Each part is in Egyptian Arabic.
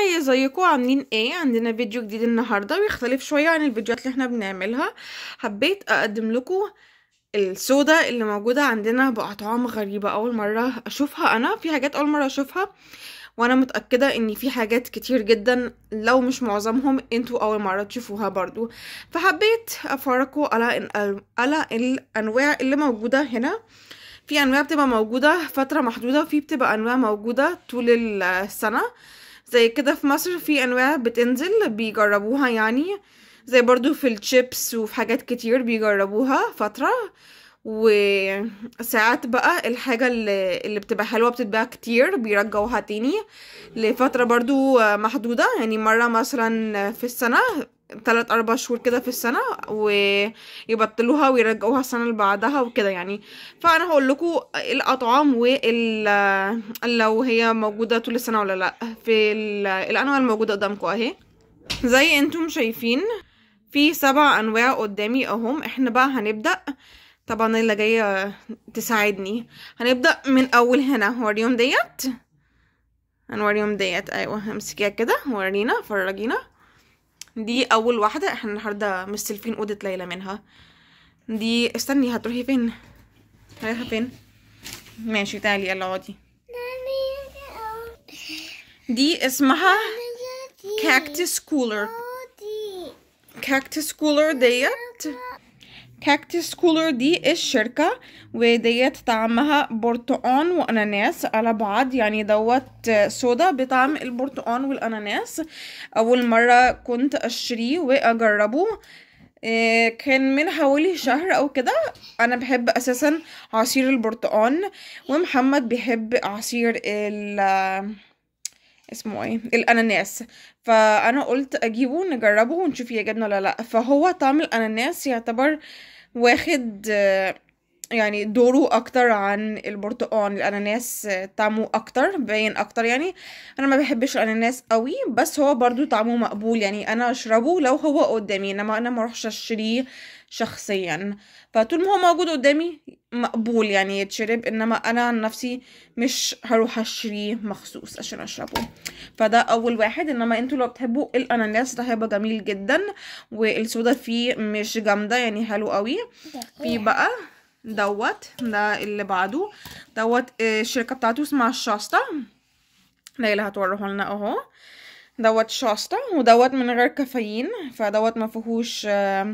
هاي ازيكم عاملين ايه عندنا فيديو جديد النهارده بيختلف شويه عن الفيديوهات اللي احنا بنعملها حبيت اقدم لكم السودا اللي موجوده عندنا باطعام غريبه اول مره اشوفها انا في حاجات اول مره اشوفها وانا متاكده ان في حاجات كتير جدا لو مش معظمهم انتوا اول مره تشوفوها برضو فحبيت افرجكم على على الانواع اللي موجوده هنا في انواع بتبقى موجوده فتره محدوده وفي بتبقى انواع موجوده طول السنه زي كده في مصر في انواع بتنزل بيجربوها يعني زي برضو في الشيبس وفي حاجات كتير بيجربوها فتره وساعات بقى الحاجة اللي, اللي بتبقى حلوة بتتباع كتير بيرجعوها تاني لفترة برضو محدودة يعني مرة مثلا في السنة تلات أربع شهور كده في السنة ويبطلوها ويرجعوها السنة اللي بعدها وكده يعني فأنا هقول لكم الأطعام وال لو هي موجودة طول السنة ولا لأ في الأنواع الموجودة قدامكم أهي زي انتم شايفين في سبع أنواع قدامي أهم احنا بقى هنبدأ طبعا اللي جاية تساعدني هنبدأ من أول هنا هوريهم ديت هنوريهم ديت أيوة همسكيها كده ورينا فرجينا دي اول واحده احنا النهارده مستلفين اوضه ليلى منها دي استني هتروحي فين رايحه فين ماشي تعالي يلا اقعدي دي اسمها كاكتس كولر كاكتس كولر ديت كاكتس كولر دي الشركة وديت طعمها برتقان وأناناس على بعض يعني دوت صودا بطعم البرتقان والأناناس أول مرة كنت أشتريه وأجربه كان من حوالي شهر او كده انا بحب اساسا عصير البرتقان ومحمد بيحب عصير ال اسمه ايه الاناناس فانا قلت اجيبه نجربه ونشوف يعجبنا ولا لا فهو طعم الاناناس يعتبر واخد يعني دوره اكتر عن البرتقال الاناناس طعمه اكتر باين اكتر يعني انا ما بحبش الاناناس قوي بس هو برضو طعمه مقبول يعني انا اشربه لو هو قدامي انما انا ما اروحش اشتريه شخصيا فطول ما هو موجود قدامي مقبول يعني يتشرب انما انا عن نفسي مش هروح اشتريه مخصوص عشان اشربه فده اول واحد انما انتوا لو بتحبوا الاناناس ده هيبقى جميل جدا والسودا فيه مش جامده يعني حلو قوي في بقى دوت ده اللي بعده دوت الشركه بتاعته اسمها شاستا ليلى هتوريه لنا اهو دوت شاستا ودوت من غير كافيين فدوت ما فيهوش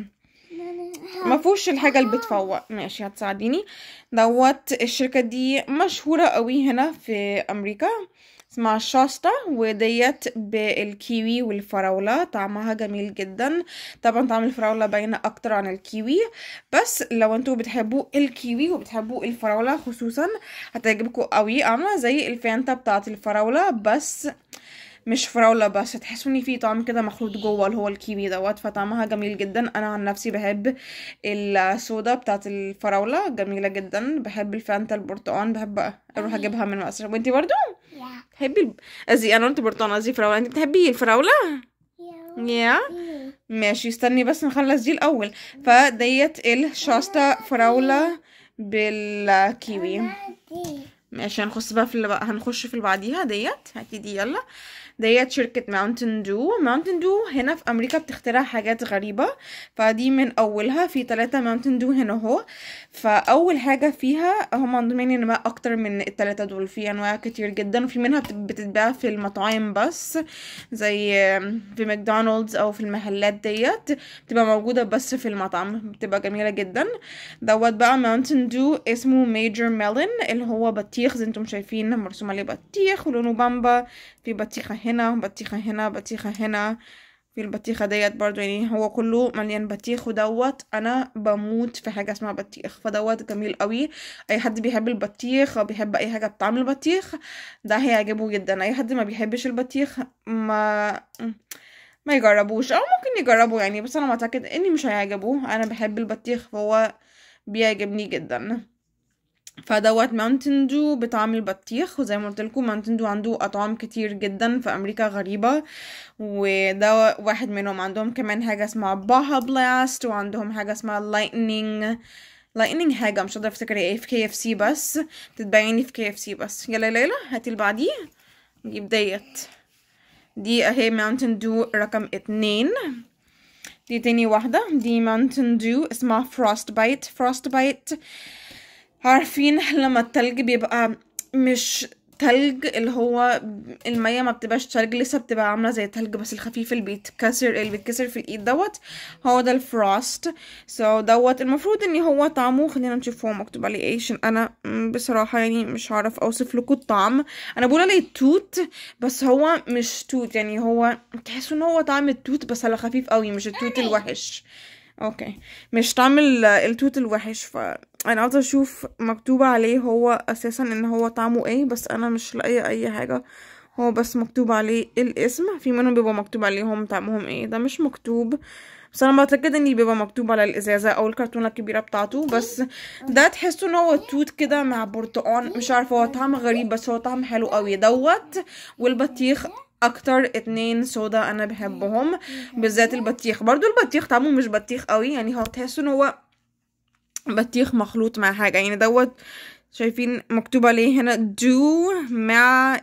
ما فيهوش الحاجه اللي بتفوق ماشي هتساعديني دوت الشركه دي مشهوره قوي هنا في امريكا اسمها شاستا وديت بالكيوي والفراولة طعمها جميل جدا طبعا طعم الفراولة باينة اكتر عن الكيوي بس لو انتوا بتحبوا الكيوي وبتحبوا الفراولة خصوصا هتعجبكم قوي عاملة زي الفانتا بتاعت الفراولة بس مش فراولة بس تحسوا ان في طعم كده مخلوط جوه اللي هو الكيوي دوت فطعمها جميل جدا انا عن نفسي بحب السودا بتاعت الفراولة جميلة جدا بحب الفانتا البرتقال بحب اروح اجيبها من مصر وانتي برضو تحبي الب... قصدي انا قلت برتقال قصدي فراولة انتي بتحبي الفراولة يا ماشي استني بس نخلص دي الاول فديت الشاستا فراولة بالكيوي ماشي هنخش بقى في اللي بقى هنخش في اللي بعديها ديت هاتي دي يلا ديت شركة ماونتن دو ماونتن دو هنا في أمريكا بتخترع حاجات غريبة فدي من أولها في تلاتة ماونتن دو هنا اهو فأول حاجة فيها هم عندهم يعني أنواع أكتر من التلاتة دول في أنواع كتير جدا وفي منها بتتباع في المطاعم بس زي في ماكدونالدز أو في المحلات ديت بتبقى موجودة بس في المطعم بتبقى جميلة جدا دوت بقى ماونتن دو اسمه ميجر ميلون اللي هو بطيخ زي انتم شايفين مرسوم عليه بطيخ ولونه بامبا في بطيخة هنا بطيخة هنا بطيخة هنا في البطيخة ديت برضو يعني هو كله مليان بطيخ ودوت انا بموت في حاجة اسمها بطيخ فدوت جميل قوي اي حد بيحب البطيخ او بيحب اي حاجة بطعم البطيخ ده هيعجبه جدا اي حد ما بيحبش البطيخ ما ما يجربوش او ممكن يجربوا يعني بس انا معتقد اني مش هيعجبوه انا بحب البطيخ فهو بيعجبني جدا فدوت ماونتن دو بطعم البطيخ وزي ما قلت لكم ماونتن دو عنده اطعام كتير جدا في امريكا غريبه وده واحد منهم عندهم كمان حاجه اسمها باها بلاست وعندهم حاجه اسمها لايتنينج لايتنينج حاجه مش قادره افتكر ايه في كي اف سي بس بتتبيني في كي اف سي بس يلا يا ليلى هاتي اللي بعديه نجيب ديت دي اهي ماونتن دو رقم اتنين دي تاني واحدة دي ماونتن دو اسمها فروست بايت فروست بايت عارفين لما التلج بيبقى مش تلج اللي هو المية ما بتبقاش تلج لسه بتبقى عاملة زي التلج بس الخفيف اللي بيتكسر اللي بيتكسر في الايد دوت هو ده الفروست سو so دوت المفروض ان هو طعمه خلينا نشوف هو مكتوب عليه ايه عشان انا بصراحة يعني مش هعرف اوصف لكم الطعم انا بقول عليه توت بس هو مش توت يعني هو تحسوا ان هو طعم التوت بس على خفيف قوي مش التوت الوحش اوكي مش طعم التوت الوحش فانا عاوزه اشوف مكتوب عليه هو اساسا ان هو طعمه ايه بس انا مش لاقيه اي حاجه هو بس مكتوب عليه الاسم في منهم بيبقى مكتوب عليهم طعمهم ايه ده مش مكتوب بس انا متاكده ان بيبقى مكتوب على الازازه او الكرتونه الكبيره بتاعته بس ده تحسوا ان هو توت كده مع برتقان مش عارفه هو طعم غريب بس هو طعم حلو قوي دوت والبطيخ اكتر اتنين صودا انا بحبهم بالذات البطيخ برضو البطيخ طعمه مش بطيخ قوي يعني هو تحسوا ان هو بطيخ مخلوط مع حاجة يعني دوت شايفين مكتوب عليه هنا دو مع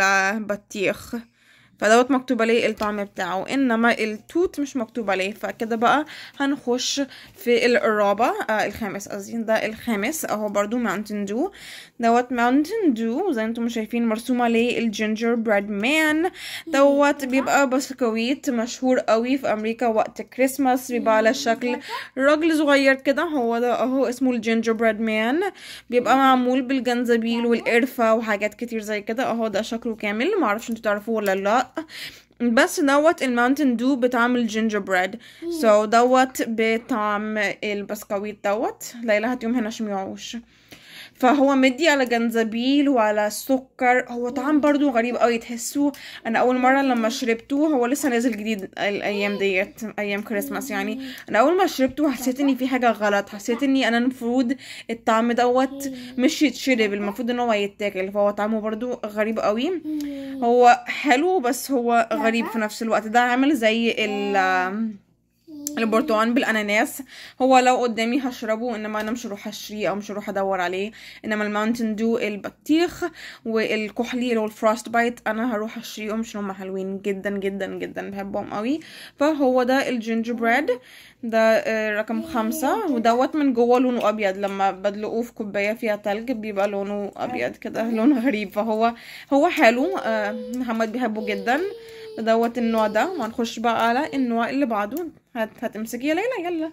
البطيخ فدوت مكتوب عليه الطعم بتاعه انما التوت مش مكتوب عليه فكده بقى هنخش في الرابع آه الخامس قصدي ده الخامس اهو برضو ماونتن دو دوت ماونتن دو زي انتم شايفين مرسوم عليه الجينجر بريد مان دوت بيبقى بسكويت مشهور قوي في امريكا وقت كريسماس بيبقى على شكل راجل صغير كده هو ده اهو اسمه الجينجر بريد مان بيبقى معمول بالجنزبيل والقرفة وحاجات كتير زي كده اهو ده شكله كامل معرفش انتوا تعرفوه ولا لا بس دوت الماونتن دو بطعم الجينجر بريد سو so دوت بطعم البسكويت دوت ليلى هاتيهم هنا عشان ميوعوش فهو مدي على جنزبيل وعلى سكر هو طعم برضو غريب قوي تحسوه انا اول مره لما شربته هو لسه نازل جديد الايام ديت ايام كريسماس يعني انا اول ما شربته حسيت اني في حاجه غلط حسيت اني انا المفروض الطعم دوت مش يتشرب المفروض ان هو يتاكل فهو طعمه برضو غريب قوي هو حلو بس هو غريب في نفس الوقت ده عامل زي ال البرتقال بالاناناس هو لو قدامي هشربه انما انا مش هروح اشتريه او مش هروح ادور عليه انما الماونتن دو البطيخ والكحلي اللي هو الفروست بايت انا هروح اشتريهم عشان هم حلوين جدا جدا جدا بحبهم قوي فهو ده الجينجر بريد ده رقم خمسة ودوت من جوه لونه ابيض لما بدلقوه في كوبايه فيها تلج بيبقى لونه ابيض كده لونه غريب فهو هو حلو محمد بيحبه جدا دوت النوع ده وهنخش بقى على النوع اللي بعده هت هتمسكي يا ليلى يلا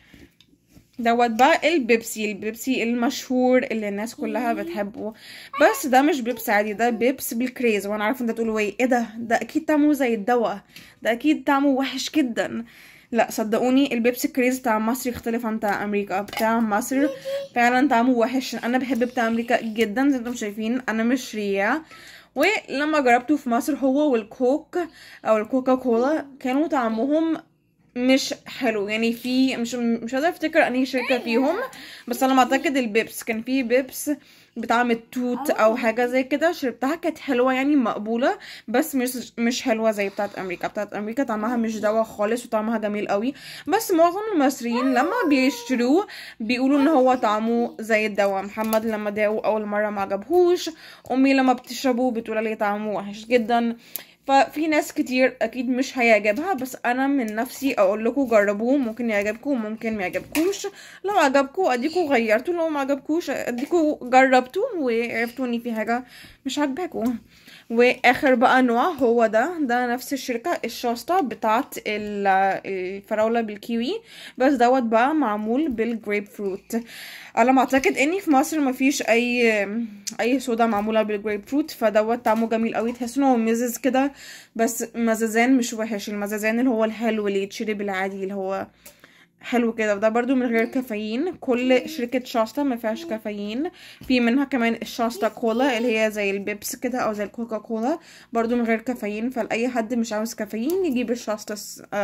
دوت بقى البيبسي البيبسي المشهور اللي الناس كلها بتحبه بس ده مش بيبس عادي ده بيبس بالكريز وانا عارفه انت تقولوا ايه ايه ده ده اكيد طعمه زي الدواء ده اكيد طعمه وحش جدا لا صدقوني البيبسي كريز بتاع مصر يختلف عن بتاع امريكا بتاع مصر فعلا طعمه وحش انا بحب بتاع امريكا جدا زي انتم شايفين انا مش ريا ولما جربته في مصر هو والكوك او الكوكا كولا كانوا طعمهم مش حلو يعني في مش مش قادره افتكر انهي شركه فيهم بس انا معتقد البيبس كان في بيبس بطعم التوت او حاجه زي كده شربتها كانت حلوه يعني مقبوله بس مش مش حلوه زي بتاعت امريكا بتاعت امريكا طعمها مش دوا خالص وطعمها جميل قوي بس معظم المصريين لما بيشتروه بيقولوا ان هو طعمه زي الدواء محمد لما داقه اول مره ما عجبهوش امي لما بتشربه بتقول عليه طعمه وحش جدا ففي ناس كتير اكيد مش هيعجبها بس انا من نفسي اقول لكم جربوه ممكن يعجبكم ممكن ما يعجبكوش لو عجبكم اديكوا غيرتوا لو ما عجبكوش اديكوا جربتوا وعرفتوا ان في حاجه مش عاجباكم واخر بقى نوع هو ده ده نفس الشركه الشاستا بتاعت الفراوله بالكيوي بس دوت بقى معمول بالجريب فروت على ما اعتقد اني في مصر ما فيش اي اي صودا معموله بالجريب فروت فدوت طعمه جميل قوي تحس ان هو مزز كده بس مزازان مش وحش المزازان اللي هو الحلو اللي يتشرب العادي اللي هو حلو كده وده برضو من غير كافيين كل شركة شاستا ما فيهاش كافيين في منها كمان الشاستا كولا اللي هي زي البيبس كده او زي الكوكا كولا برضو من غير كافيين فلأي حد مش عاوز كافيين يجيب الشاستا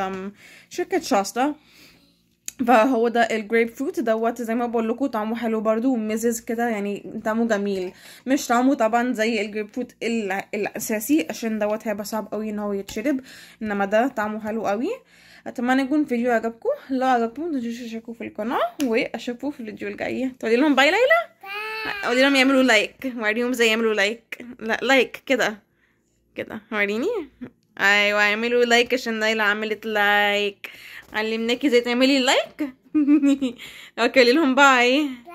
شركة شاستا فهو ده الجريب فروت دوت زي ما بقول لكم طعمه حلو برضو ومزز كده يعني طعمه جميل مش طعمه طبعا زي الجريب فروت الاساسي عشان دوت هيبقى صعب قوي ان هو يتشرب انما ده طعمه حلو قوي اتمنى يكون الفيديو عجبكم لو عجبكم متنسوش تشتركوا في القناه واشوفكم في الفيديو الجاي تقولي لهم باي ليلى قولي لهم يعملوا لايك وريهم ازاي يعملوا لايك لا لايك كده كده وريني ايوه اعملوا لايك عشان نايلة عملت لايك علمناكي ازاي تعملي لايك اوكي قولي لهم باي